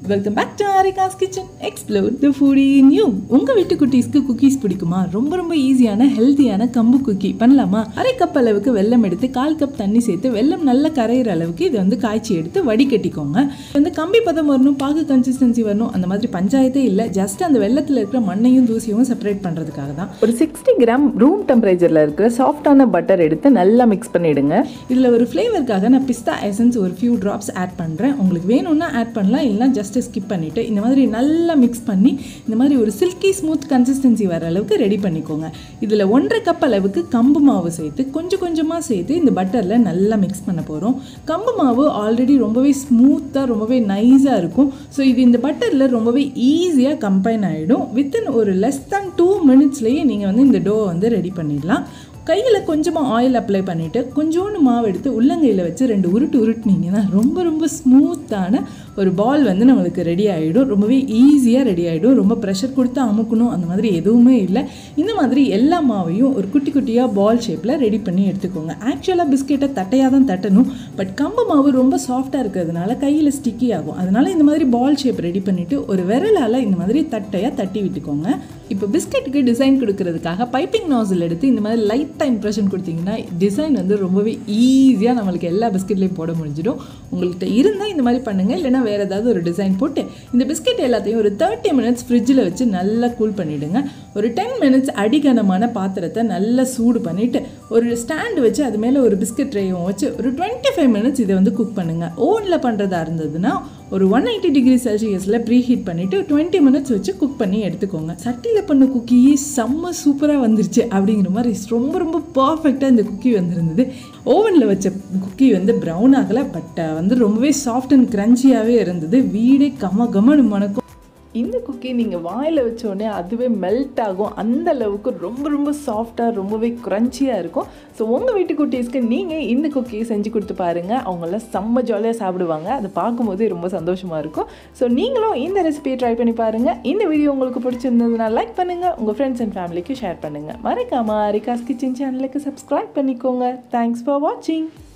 welcome back to Arika's kitchen explore the food in you உங்கள் வீட்டு குட்டீஸ்க்கு cookies பிடிக்குமா ரொம்ப ரொம்ப ஈஸியான ஹெல்த்தியான கம்பு குக்கி பண்ணலாமா அரை கப் அளவுக்கு வெல்லம் எடுத்து கால் கப் தண்ணி சேர்த்து வெல்லம் நல்லா கரையிற அளவுக்கு இதை வந்து காய்ச்சி எடுத்து வடிகட்டிக்கோங்க இது வந்து கம்பி பதம் வரணும் பாகு கன்சிஸ்டன்சி வரணும் அந்த மாதிரி பஞ்சாயத்தே இல்லை ஜஸ்ட் அந்த வெள்ளத்தில் இருக்கிற மண்ணையும் தூசியும் செப்பரேட் பண்ணுறதுக்காக தான் ஒரு சிக்ஸ்டி கிராம் ரூம் டெம்பரேச்சரில் இருக்கிற சாஃப்டான பட்டர் எடுத்து நல்லா மிக்ஸ் பண்ணிவிடுங்க இதில் ஒரு ஃப்ளேவருக்காக நான் பிஸ்தா எசன்ஸ் ஒரு ஃபியூ ட்ராப்ஸ் ஆட் பண்ணுறேன் உங்களுக்கு வேணும்னா ஆட் பண்ணலாம் இல்லைனா ஜஸ்ட் ஸ்கிப் பண்ணிவிட்டு இந்த மாதிரி நல்லா மிக்ஸ் பண்ணி இந்த மாதிரி ஒரு சில்கி ஸ்மூத் கன்சிஸ்டன்சி வர அளவுக்கு ரெடி பண்ணிக்கோங்க இதில் ஒன்றரை கப் அளவுக்கு கம்பு மாவு சேர்த்து கொஞ்சம் கொஞ்சமாக சேர்த்து இந்த பட்டரில் நல்லா மிக்ஸ் பண்ண போகிறோம் கம்பு மாவு ஆல்ரெடி ரொம்பவே ஸ்மூத்தாக ரொம்பவே நைஸாக இருக்கும் ஸோ இது இந்த பட்டரில் ரொம்பவே ஈஸியாக கம்பைன் ஆகிடும் வித்தின் ஒரு லெஸ் தேன் டூ மினிட்ஸ்லேயே நீங்கள் வந்து இந்த டோவை வந்து ரெடி பண்ணிடலாம் கையில் கொஞ்சமாக ஆயில் அப்ளை பண்ணிவிட்டு கொஞ்சோண்டு மாவு எடுத்து உள்ளங்கையில் வச்சு ரெண்டு உருட்டு உருட்டுனீங்கன்னா ரொம்ப ரொம்ப ஸ்மூத்தான ஒரு பால் வந்து நம்மளுக்கு ரெடி ஆகிடும் ரொம்பவே ஈஸியாக ரெடி ஆகிடும் ரொம்ப ப்ரெஷர் கொடுத்து அமுக்கணும் அந்த மாதிரி எதுவுமே இல்லை இந்த மாதிரி எல்லா மாவையும் ஒரு குட்டி குட்டியாக பால் ஷேப்பில் ரெடி பண்ணி எடுத்துக்கோங்க ஆக்சுவலாக பிஸ்கெட்டை தட்டையாக தான் தட்டணும் பட் கம்பு மாவு ரொம்ப சாஃப்டாக இருக்கிறதுனால கையில் ஸ்டிக்கி ஆகும் அதனால் இந்த மாதிரி பால் ஷேப் ரெடி பண்ணிவிட்டு ஒரு விரலால் இந்த மாதிரி தட்டையாக தட்டி விட்டுக்கோங்க இப்போ பிஸ்கெட்டுக்கு டிசைன் கொடுக்கறதுக்காக பைப்பிங் நாசில் எடுத்து இந்த மாதிரி லைட்டாக இம்ப்ரெஷன் கொடுத்தீங்கன்னா டிசைன் வந்து ரொம்பவே ஈஸியாக நம்மளுக்கு எல்லா பிஸ்கெட்லேயும் போட முடிஞ்சிடும் உங்கள்கிட்ட இருந்தால் இந்த மாதிரி பண்ணுங்கள் இல்லைனா வேறு ஏதாவது ஒரு டிசைன் போட்டு இந்த பிஸ்கெட் எல்லாத்தையும் ஒரு தேர்ட்டி மினிட்ஸ் ஃப்ரிட்ஜில் வச்சு நல்லா கூல் பண்ணிவிடுங்க ஒரு டென் மினிட்ஸ் அடிகனமான பாத்திரத்தை நல்லா சூடு பண்ணிவிட்டு ஒரு ஸ்டாண்டு வச்சு அது மேலே ஒரு பிஸ்கெட் ட்ரேயும் வச்சு ஒரு டுவெண்ட்டி ஃபைவ் மினிட்ஸ் இதை வந்து குக் பண்ணுங்கள் ஓவனில் பண்ணுறதா இருந்ததுன்னா ஒரு ஒன் எயிட்டி டிகிரி செல்சியஸில் ப்ரீ ஹீட் பண்ணிவிட்டு டுவெண்ட்டி மினிட்ஸ் வச்சு குக் பண்ணி எடுத்துக்கோங்க சட்டியில் பண்ண குக்கி செம்ம சூப்பராக வந்துருச்சு அப்படிங்கிற மாதிரி ரொம்ப ரொம்ப பர்ஃபெக்டாக இந்த குக்கி வந்திருந்தது ஓவனில் வச்ச குக்கி வந்து ப்ரௌன் ஆகலை பட் வந்து ரொம்பவே சாஃப்ட் அண்ட் க்ரன்ச்சியாகவே இருந்தது வீடே கம கமனு மணக்கும் இந்த குக்கி நீங்கள் வாயில் வச்சோடனே அதுவே மெல்ட் ஆகும் அந்த அளவுக்கு ரொம்ப ரொம்ப சாஃப்டாக ரொம்பவே க்ரன்ச்சியாக இருக்கும் ஸோ உங்கள் வீட்டு குட்டீஸ்க்கு நீங்கள் இந்த குக்கியை செஞ்சு கொடுத்து பாருங்கள் அவங்களாம் செம்ம ஜாலியாக சாப்பிடுவாங்க அதை பார்க்கும்போதே ரொம்ப சந்தோஷமாக இருக்கும் ஸோ நீங்களும் இந்த ரெசிபியை ட்ரை பண்ணி பாருங்கள் இந்த வீடியோ உங்களுக்கு பிடிச்சிருந்ததுன்னா லைக் பண்ணுங்கள் உங்கள் ஃப்ரெண்ட்ஸ் அண்ட் ஃபேமிலிக்கு ஷேர் பண்ணுங்கள் மறக்காமல் அரிகாஸ் கிச்சன் சேனலுக்கு சப்ஸ்கிரைப் பண்ணிக்கோங்க தேங்க்ஸ் ஃபார் வாட்சிங்